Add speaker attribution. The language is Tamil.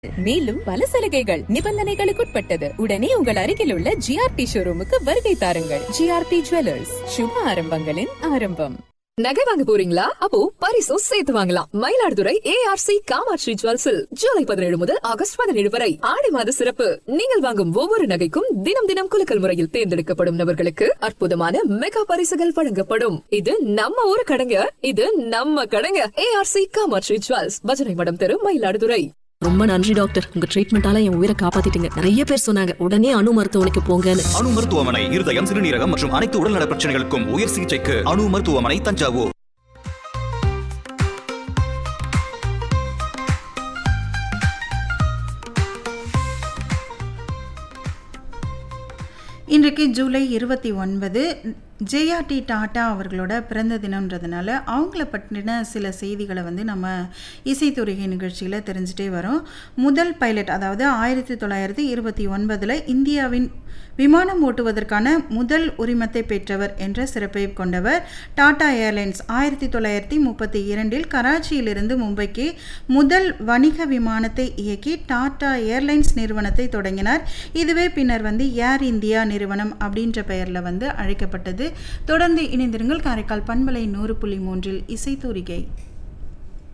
Speaker 1: மேலும் பல சலுகைகள் நிபந்தனைகளுக்குட்பட்டது உடனே உங்கள் அருகில் உள்ள ஜிஆர்டி ஷோரூமுக்கு வருகை தாருங்கள் ஜிஆர்டி ஜுவல்லர்ஸ் சுப ஆரம்பங்களின் ஆரம்பம்
Speaker 2: நகை வாங்க போறீங்களா அப்போ பரிசும் சேர்த்து வாங்கலாம் மயிலாடுதுறை ஏஆர்சி காமாட்சி ஜுவல்ஸில் ஜூலை பதினேழு முதல் ஆகஸ்ட் பதினேழு வரை ஆடி மாத சிறப்பு நீங்கள் வாங்கும் ஒவ்வொரு நகைக்கும் தினம் தினம் குலுக்கல் முறையில் தேர்ந்தெடுக்கப்படும் நபர்களுக்கு அற்புதமான மெகா பரிசுகள் வழங்கப்படும் இது நம்ம ஊரு கடைங்க இது நம்ம கடைங்க ஏஆர்சி காமாட்சி ஜுவல்ஸ் பஜனை மடம் தெரு மயிலாடுதுறை
Speaker 3: ரொம்ப நன்றி டாக்டர் உங்க ட்ரீட்மெண்டால என் உயிரை காப்பாத்திட்டீங்க நிறைய பேர் சொன்னாங்க உடனே அணு மருத்துவமனைக்கு போங்கன்னு
Speaker 4: அணு மருத்துவமனை இருதயம் சிறுநீரகம் மற்றும் அனைத்து உடல்நல பிரச்சனைகளுக்கும் உயர் சிகிச்சைக்கு அணு மருத்துவமனை தஞ்சாவூர்
Speaker 5: இன்றைக்கு ஜூலை இருபத்தி ஒன்பது ஜேஆர்டி டாட்டா அவர்களோட பிறந்த தினம்ன்றதுனால அவங்கள பற்றின சில செய்திகளை வந்து நம்ம இசைத்துறைகை நிகழ்ச்சியில் தெரிஞ்சுட்டே வரோம் முதல் பைலட் அதாவது ஆயிரத்தி தொள்ளாயிரத்தி இருபத்தி ஒன்பதில் இந்தியாவின் விமானம் ஓட்டுவதற்கான முதல் உரிமத்தை பெற்றவர் என்ற சிறப்பை கொண்டவர் டாடா ஏர்லைன்ஸ் ஆயிரத்தி தொள்ளாயிரத்தி முப்பத்தி இரண்டில் கராச்சியிலிருந்து மும்பைக்கு முதல் வணிக விமானத்தை இயக்கி டாடா ஏர்லைன்ஸ் நிறுவனத்தை தொடங்கினார் இதுவே பின்னர் வந்து ஏர் இந்தியா நிறுவனம் அப்படின்ற பெயரில் வந்து அழைக்கப்பட்டது தொடர்ந்து இணைந்திருங்கள் காரைக்கால் பண்பலை நூறு புள்ளி மூன்றில் இசைத்தூரிகை